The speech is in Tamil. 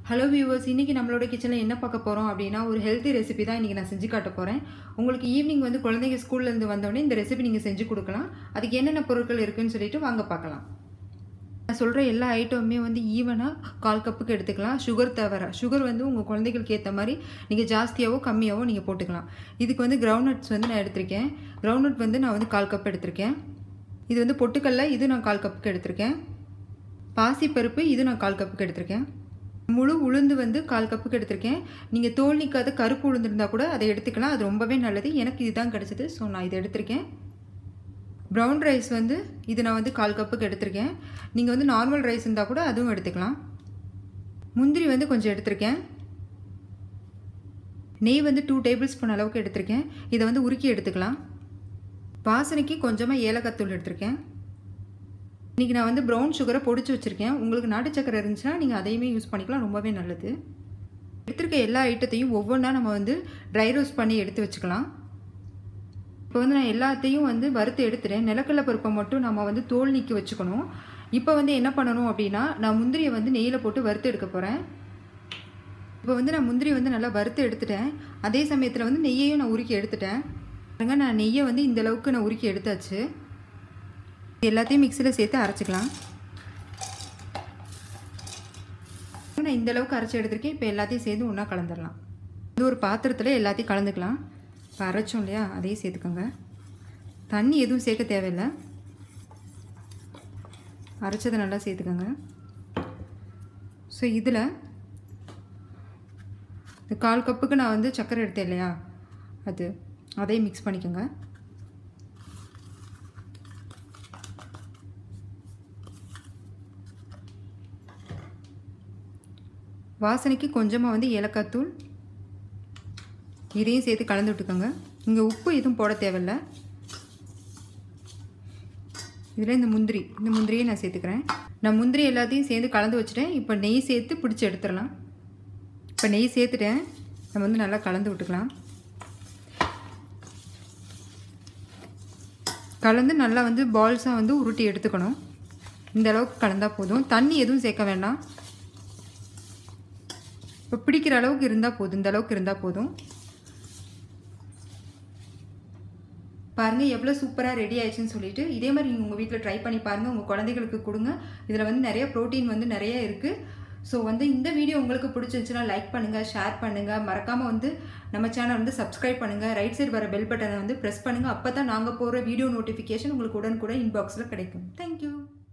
ஹலோ வியூவர்ஸ் இன்றைக்கி நம்மளோட கிச்சனில் என்ன பார்க்க போகிறோம் அப்படின்னா ஒரு ஹெல்த்தி ரெசிபி தான் இன்றைக்கி நான் செஞ்சு காட்ட போகிறேன் உங்களுக்கு ஈவினிங் வந்து குழந்தைங்க ஸ்கூல்லேருந்து வந்தோடனே இந்த ரெசிபி நீங்கள் செஞ்சு கொடுக்கலாம் அதுக்கு என்னென்ன பொருட்கள் இருக்குன்னு சொல்லிட்டு வாங்க பார்க்கலாம் நான் சொல்கிற எல்லா ஐட்டமுமே வந்து ஈவனாக கால் கப்புக்கு எடுத்துக்கலாம் சுகர் தவிர சுகர் வந்து உங்கள் குழந்தைகளுக்கு ஏற்ற மாதிரி நீங்கள் ஜாஸ்தியாகவோ கம்மியாகவோ நீங்கள் போட்டுக்கலாம் இதுக்கு வந்து கிரவுண்ட் நட்ஸ் வந்து நான் எடுத்திருக்கேன் கிரவுண்ட் நட் வந்து நான் வந்து கால் கப் எடுத்திருக்கேன் இது வந்து பொட்டுக்கல்ல இது நான் கால் கப்புக்கு எடுத்திருக்கேன் பாசிப்பருப்பு இது நான் கால் கப்புக்கு எடுத்திருக்கேன் முழு உளுந்து வந்து கால் கப்புக்கு எடுத்திருக்கேன் நீங்கள் தோல் நிற்காத கருப்பு உளுந்து இருந்தால் கூட அதை எடுத்துக்கலாம் அது ரொம்பவே நல்லது எனக்கு இதுதான் கிடச்சிது ஸோ நான் இதை எடுத்திருக்கேன் ப்ரௌன் ரைஸ் வந்து இது நான் வந்து கால் கப்புக்கு எடுத்திருக்கேன் நீங்கள் வந்து நார்மல் ரைஸ் இருந்தால் கூட அதுவும் எடுத்துக்கலாம் முந்திரி வந்து கொஞ்சம் எடுத்திருக்கேன் நெய் வந்து டூ டேபிள் ஸ்பூன் அளவுக்கு எடுத்திருக்கேன் இதை வந்து உருக்கி எடுத்துக்கலாம் வாசனைக்கு கொஞ்சமாக ஏலக்காத்தூள் எடுத்திருக்கேன் இன்றைக்கி நான் வந்து ப்ரௌன் சுகரை பொடிச்சு வச்சுருக்கேன் உங்களுக்கு நாட்டு சக்கரை இருந்துச்சுன்னா நீங்கள் அதையுமே யூஸ் பண்ணிக்கலாம் ரொம்பவே நல்லது எடுத்திருக்க எல்லா ஐட்டத்தையும் ஒவ்வொன்றா நம்ம வந்து ட்ரை ரோஸ்ட் பண்ணி எடுத்து வச்சுக்கலாம் இப்போ வந்து நான் எல்லாத்தையும் வந்து வறுத்து எடுத்துட்டேன் நிலக்கடலை பருப்பை மட்டும் நம்ம வந்து தோல் நீக்கி வச்சுக்கணும் இப்போ வந்து என்ன பண்ணணும் அப்படின்னா நான் முந்திரியை வந்து நெய்யில் போட்டு வறுத்து எடுக்க போகிறேன் இப்போ வந்து நான் முந்திரி வந்து நல்லா வறுத்து எடுத்துட்டேன் அதே சமயத்தில் வந்து நெய்யையும் நான் உருக்கி எடுத்துட்டேன் பாருங்க நான் நெய்யை வந்து இந்த அளவுக்கு நான் உருக்கி எடுத்தாச்சு எல்லாத்தையும் மிக்சியில் சேர்த்து அரைச்சிக்கலாம் நான் இந்த அளவுக்கு அரைச்சி எடுத்திருக்கேன் இப்போ எல்லாத்தையும் சேர்த்து ஒன்றா கலந்துடலாம் இது ஒரு பாத்திரத்தில் எல்லாத்தையும் கலந்துக்கலாம் இப்போ அரைச்சோம் இல்லையா அதையும் சேர்த்துக்கோங்க தண்ணி எதுவும் சேர்க்க தேவையில்லை அரைச்சதை நல்லா சேர்த்துக்கோங்க ஸோ இதில் இந்த கால் கப்புக்கு நான் வந்து சர்க்கரை எடுத்தேன் இல்லையா அது அதையும் மிக்ஸ் பண்ணிக்கோங்க வாசனைக்கு கொஞ்சமாக வந்து ஏலக்காத்தூள் இதையும் சேர்த்து கலந்து விட்டுக்கோங்க இங்கே உப்பு எதுவும் போட தேவையில்ல இதில் இந்த முந்திரி இந்த முந்திரியை நான் சேர்த்துக்கிறேன் நான் முந்திரி எல்லாத்தையும் சேர்ந்து கலந்து வச்சுட்டேன் இப்போ நெய் சேர்த்து பிடிச்சி எடுத்துடலாம் இப்போ நெய் சேர்த்துட்டேன் நம்ம வந்து நல்லா கலந்து விட்டுக்கலாம் கலந்து நல்லா வந்து பால்ஸாக வந்து உருட்டி எடுத்துக்கணும் இந்த அளவுக்கு கலந்தால் போதும் தண்ணி எதுவும் சேர்க்க வேண்டாம் இப்போ பிடிக்கிற அளவுக்கு இருந்தால் போதும் இந்த அளவுக்கு இருந்தால் போதும் பாருங்கள் எவ்வளோ சூப்பராக ரெடி ஆயிடுச்சுன்னு சொல்லிட்டு இதே மாதிரி நீங்கள் உங்கள் வீட்டில் ட்ரை பண்ணி பாருங்கள் உங்கள் குழந்தைகளுக்கு கொடுங்க இதில் வந்து நிறைய ப்ரோட்டீன் வந்து நிறைய இருக்குது ஸோ வந்து இந்த வீடியோ உங்களுக்கு பிடிச்சிருந்துச்சுன்னா லைக் பண்ணுங்கள் ஷேர் பண்ணுங்கள் மறக்காமல் வந்து நம்ம சேனல் வந்து சப்ஸ்கிரைப் பண்ணுங்கள் ரைட் சைடு வர பெல் பட்டனை வந்து ப்ரெஸ் பண்ணுங்கள் அப்போ தான் நாங்கள் போகிற வீடியோ நோட்டிஃபிகேஷன் உங்களுக்கு உடனுக்குடன் இன்பாக்ஸில் கிடைக்கும் தேங்க்யூ